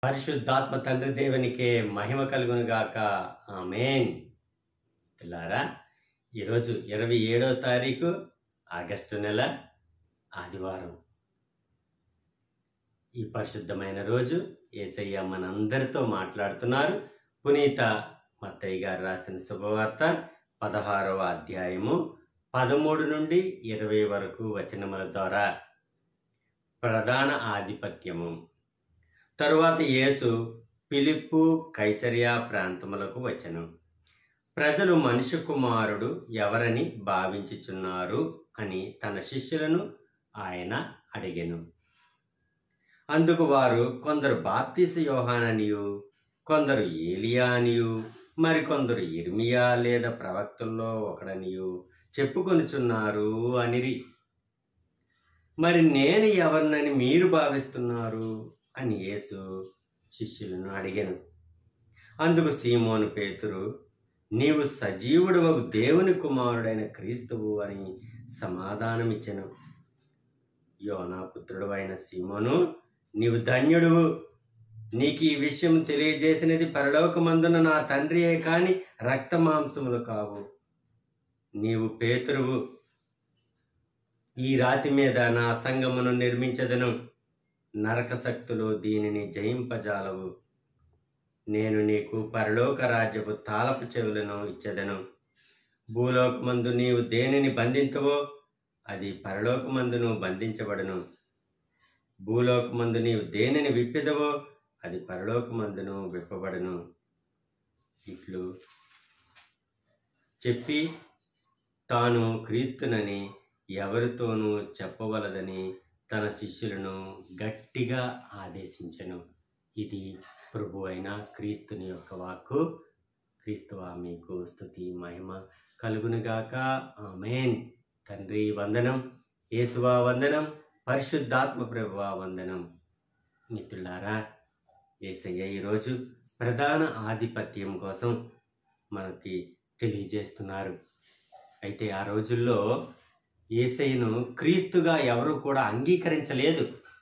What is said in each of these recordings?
పరిశుద్ధాత్మ తండ్రి దేవునికే మహిమ కలుగును గాక ఆమెన్ పిల్లారా ఈరోజు ఇరవై ఏడవ తారీఖు ఆగస్టు నెల ఆదివారం ఈ పరిశుద్ధమైన రోజు ఏసయ్య మనందరితో మాట్లాడుతున్నారు పునీత మత్తయ్య గారు రాసిన శుభవార్త పదహారవ అధ్యాయము పదమూడు నుండి ఇరవై వరకు వచనముల ద్వారా ప్రధాన ఆధిపత్యము తరువాత యేసు పిలిప్పు కైసరియా ప్రాంతములకు వచ్చెను ప్రజలు మనుష్య కుమారుడు ఎవరని భావించుచున్నారు అని తన శిష్యులను ఆయన అడిగెను అందుకు వారు కొందరు బాప్తీస యోహాననియు కొందరు ఏలియా అనియు మరికొందరు ఇర్మియా లేదా ప్రవక్తల్లో ఒకడనియు చెప్పుకొనుచున్నారు అనిరి మరి నేను ఎవరినని మీరు భావిస్తున్నారు అని యేసు శిష్యులను అడిగాను అందుకు సీమోను పేతురు నీవు సజీవుడు దేవుని కుమారుడైన క్రీస్తువు అని సమాధానమిచ్చెను యోనా పుత్రుడు అయిన సీమోను నీవు ధన్యుడువు నీకు ఈ విషయం తెలియజేసినది పరలోకమందున నా తండ్రియే కాని రక్త మాంసములు కావు నీవు పేతురువు ఈ రాతి మీద నా సంగమును నిర్మించదను నరక శక్తులు దీనిని జయింపజాలవు నేను నీకు పరలోక రాజ్యపు తాళపు చెవులను ఇచ్చెదను భూలోకమందు నీవు దేనిని బంధించవో అది పరలోకమందును బంధించబడును భూలోకమందు నీవు దేనిని విప్పిదవో అది పరలోకమందును విప్పబడును ఇట్లు చెప్పి తాను క్రీస్తునని ఎవరితోనూ చెప్పవలదని తన శిష్యులను గట్టిగా ఆదేశించెను ఇది ప్రభు అయిన క్రీస్తుని యొక్క వాక్కు క్రీస్తువా మీకు స్థుతి మహిమ కలుగునుగాక ఆమెన్ తండ్రి వందనం యేసువా వందనం పరిశుద్ధాత్మ ప్రభువా వందనం మిత్రులారా ఏసయ్య ఈరోజు ప్రధాన ఆధిపత్యం కోసం మనకి తెలియజేస్తున్నారు అయితే ఆ రోజుల్లో ఏసయ్యను క్రీస్తుగా ఎవరు కూడా అంగీకరించలేదు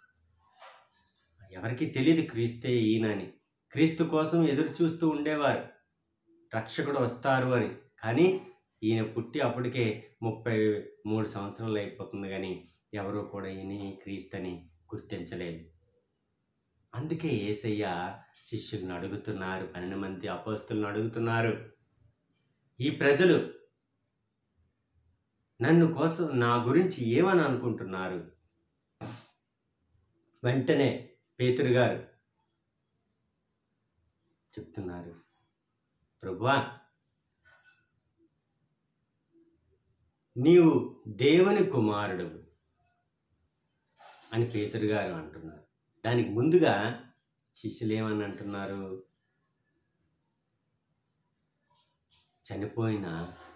ఎవరికి తెలియదు క్రీస్తే ఈయనని క్రీస్తు కోసం ఎదురు చూస్తూ ఉండేవారు రక్షకుడు వస్తారు అని కానీ ఈయన పుట్టి అప్పటికే ముప్పై మూడు సంవత్సరాలు అయిపోతుంది కానీ ఎవరు కూడా ఈయన క్రీస్తని గుర్తించలేదు అందుకే ఏసయ్య శిష్యులను అడుగుతున్నారు పన్నెండు మంది అపోస్తులను అడుగుతున్నారు ఈ ప్రజలు నన్ను కోసం నా గురించి ఏమని అనుకుంటున్నారు వెంటనే పేతురు గారు చెప్తున్నారు ప్రభువా నీవు దేవుని కుమారుడు అని పేతురు గారు అంటున్నారు దానికి ముందుగా శిష్యులు ఏమని అంటున్నారు చనిపోయిన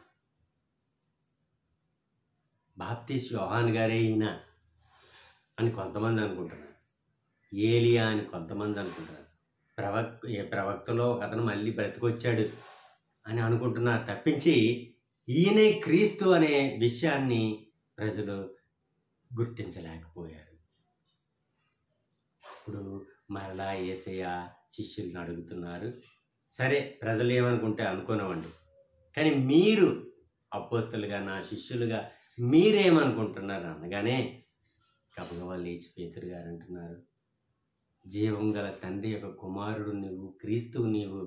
బాప్తీస్ యోహాన్ గారే ఈయన అని కొంతమంది అనుకుంటున్నారు ఏలియా అని కొంతమంది అనుకుంటున్నారు ప్రవక్ ఏ ప్రవక్తలో ఒక అతను మళ్ళీ బ్రతికొచ్చాడు అని అనుకుంటున్నారు తప్పించి ఈయనే క్రీస్తు అనే విషయాన్ని ప్రజలు గుర్తించలేకపోయారు ఇప్పుడు మరలా ఏసయ్య శిష్యులను అడుగుతున్నారు సరే ప్రజలు ఏమనుకుంటే అనుకోనివ్వండి కానీ మీరు అపోస్తులుగా నా శిష్యులుగా మీరేమనుకుంటున్నారు అనగానే గబగబా లేచి పేతురు గారు అంటున్నారు జీవం గల తండ్రి యొక్క కుమారుడు నీవు క్రీస్తువు నీవు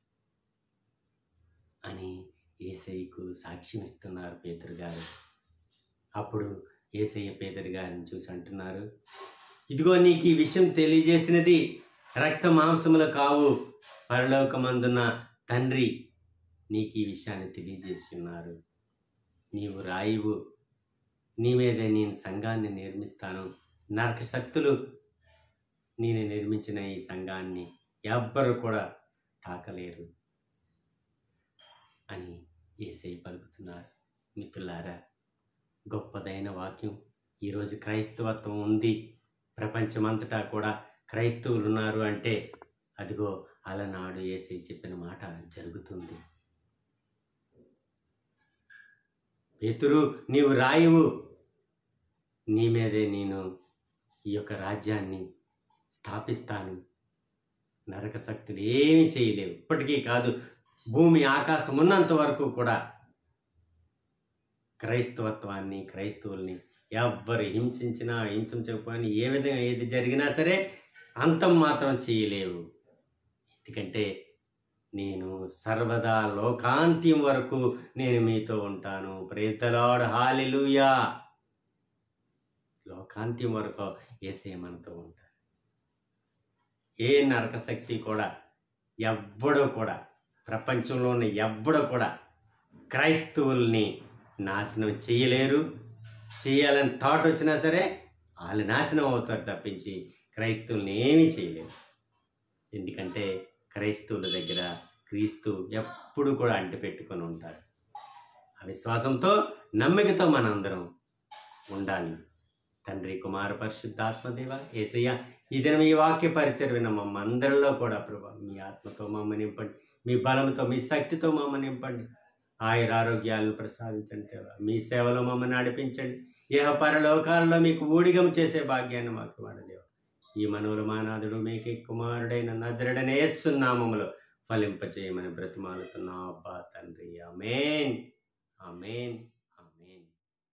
అని ఏసయ్యకు సాక్ష్యం ఇస్తున్నారు పేతురు గారు అప్పుడు ఏసయ్య పేదరి గారిని చూసి అంటున్నారు ఇదిగో నీకు ఈ విషయం తెలియజేసినది రక్త మాంసములు కావు పరలోకమందున్న తండ్రి నీకు ఈ విషయాన్ని తెలియజేసి ఉన్నారు నీవు రాయివు నీ మీదే నేను సంఘాన్ని నిర్మిస్తాను నరక శక్తులు నేను నిర్మించిన ఈ సంఘాన్ని ఎవ్వరు కూడా తాకలేరు అని ఏసై పలుకుతున్నారు మిత్రులారా గొప్పదైన వాక్యం ఈరోజు క్రైస్తవత్వం ఉంది ప్రపంచమంతటా కూడా క్రైస్తవులు ఉన్నారు అంటే అదిగో అలనాడు ఏసై చెప్పిన మాట జరుగుతుంది పేతురు నీవు రాయువు నీ మీదే నేను ఈ యొక్క రాజ్యాన్ని స్థాపిస్తాను నరక శక్తులు ఏమి చేయలేవు ఇప్పటికీ కాదు భూమి ఆకాశం ఉన్నంత వరకు కూడా క్రైస్తవత్వాన్ని క్రైస్తవుల్ని ఎవ్వరు హింసించినా హింసించకపోయినా ఏ విధంగా ఏది జరిగినా సరే అంతం మాత్రం చేయలేవు ఎందుకంటే నేను సర్వదా లోకాంత్యం వరకు నేను మీతో ఉంటాను ప్రేజ్ ద లార్డ్ హాలెలూయా లోకాంత్యం వరకు ఏసే మనతో ఉంటారు ఏ నరక శక్తి కూడా ఎవ్వడో కూడా ప్రపంచంలో ఉన్న ఎవ్వడో కూడా క్రైస్తవుల్ని నాశనం చేయలేరు చేయాలని థాట్ వచ్చినా సరే వాళ్ళు నాశనం అవుతారు తప్పించి క్రైస్తవుల్ని ఏమీ చేయలేరు ఎందుకంటే క్రైస్తవుల దగ్గర క్రీస్తు ఎప్పుడు కూడా అంటిపెట్టుకొని ఉంటారు ఆ విశ్వాసంతో నమ్మికతో మనందరం ఉండాలి తండ్రి కుమార పరిశుద్ధాత్మదేవ ఏసయ్య ఈ దినం ఈ వాక్య పరిచయం విన్న మమ్మ అందరిలో కూడా ప్రభా మీ ఆత్మతో మమ్మ నింపండి మీ బలంతో మీ శక్తితో మమ్మ నింపండి ఆయుర ఆరోగ్యాలను ప్రసాదించండి దేవా మీ సేవలో మమ్మల్ని నడిపించండి ఇహ పరలోకాలలో మీకు ఊడిగం చేసే భాగ్యాన్ని మాకు వాడదేవ ఈ మనవుల మానాథుడు మీకే కుమారుడైన నజరడనే నామములో ఫలింపచేయమని బ్రతిమాలుతున్నా అబ్బా తండ్రి ఆమెన్ ఆమెన్ ఆమెన్